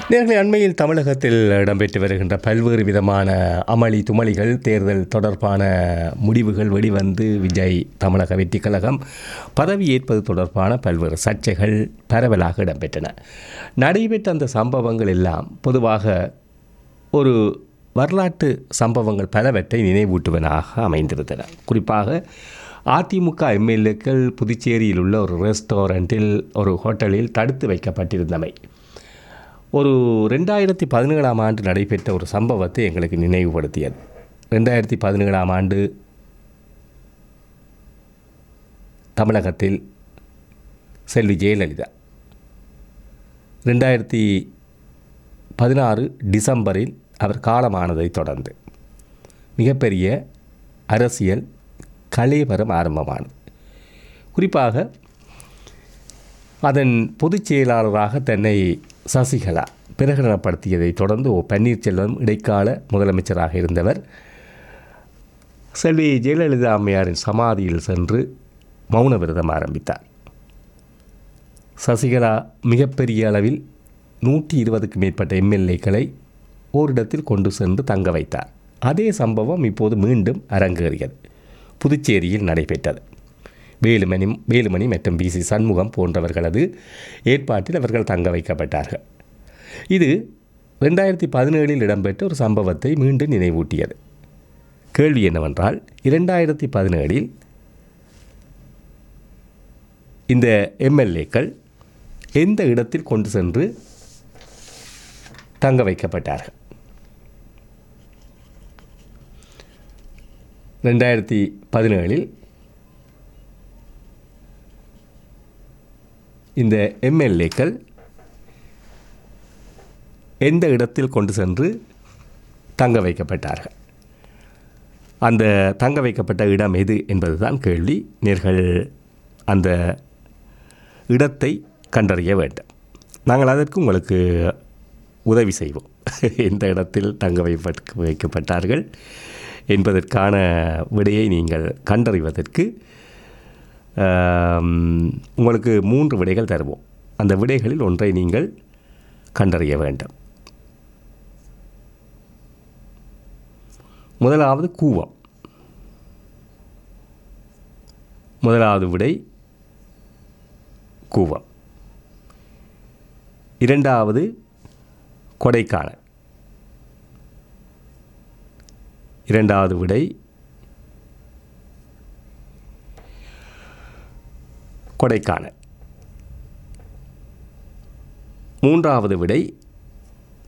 நேர்களை அண்மையில் தமிழகத்தில் இடம்பெற்று வருகின்ற பல்வேறு விதமான அமளி துமளிகள் தேர்தல் தொடர்பான முடிவுகள் வெளிவந்து விஜய் தமிழக வெற்றி கழகம் பதவி ஏற்பது தொடர்பான பல்வேறு சர்ச்சைகள் பரவலாக இடம்பெற்றன நடைபெற்ற அந்த சம்பவங்கள் எல்லாம் பொதுவாக ஒரு வரலாற்று சம்பவங்கள் பலவற்றை நினைவூட்டுவனாக அமைந்திருந்தன குறிப்பாக அதிமுக எம்எல்ஏக்கள் புதுச்சேரியில் உள்ள ஒரு ரெஸ்டாரண்ட்டில் ஒரு ஹோட்டலில் தடுத்து வைக்கப்பட்டிருந்தமை ஒரு ரெண்டாயிரத்தி பதினேழாம் ஆண்டு நடைபெற்ற ஒரு சம்பவத்தை எங்களுக்கு நினைவுபடுத்தியது ரெண்டாயிரத்தி பதினேழாம் ஆண்டு தமிழகத்தில் செல்வி ஜெயலலிதா ரெண்டாயிரத்தி பதினாறு டிசம்பரில் அவர் காலமானதைத் தொடர்ந்து மிகப்பெரிய அரசியல் கலேபரம் ஆரம்பமானது குறிப்பாக அதன் பொதுச் செயலாளராக தன்னை சசிகலா பிரகடனப்படுத்தியதை தொடர்ந்து ஓ பன்னீர்செல்வம் இடைக்கால முதலமைச்சராக இருந்தவர் செல்வி ஜெயலலிதா அம்மையாரின் சமாதியில் சென்று மௌன விரதம் ஆரம்பித்தார் சசிகலா மிகப்பெரிய அளவில் நூற்றி இருபதுக்கு மேற்பட்ட எம்எல்ஏக்களை ஓரிடத்தில் கொண்டு சென்று தங்க வைத்தார் அதே சம்பவம் இப்போது மீண்டும் அரங்கேறியது புதுச்சேரியில் நடைபெற்றது வேலுமணி வேலுமணி மற்றும் பிசி சண்முகம் போன்றவர்களது ஏற்பாட்டில் அவர்கள் தங்க வைக்கப்பட்டார்கள் இது ரெண்டாயிரத்தி பதினேழில் இடம்பெற்ற ஒரு சம்பவத்தை மீண்டும் நினைவூட்டியது கேள்வி என்னவென்றால் இரண்டாயிரத்தி பதினேழில் இந்த எம்எல்ஏக்கள் எந்த இடத்தில் கொண்டு சென்று தங்க வைக்கப்பட்டார்கள் ரெண்டாயிரத்தி பதினேழில் இந்த எம்எல்ஏக்கள் எந்த இடத்தில் கொண்டு சென்று தங்க வைக்கப்பட்டார்கள் அந்த தங்க வைக்கப்பட்ட இடம் எது என்பதுதான் கேள்வி நேர்கள் அந்த இடத்தை கண்டறிய வேண்டும் நாங்கள் அதற்கு உங்களுக்கு உதவி செய்வோம் எந்த இடத்தில் தங்க வைப்ப வைக்கப்பட்டார்கள் என்பதற்கான விடையை நீங்கள் கண்டறிவதற்கு ஆம், உங்களுக்கு மூன்று விடைகள் தருவோம் அந்த விடைகளில் ஒன்றை நீங்கள் கண்டறிய வேண்டும் முதலாவது கூவம் முதலாவது விடை கூவம் இரண்டாவது கொடைக்கானல் இரண்டாவது விடை கொடைக்கானல் மூன்றாவது விடை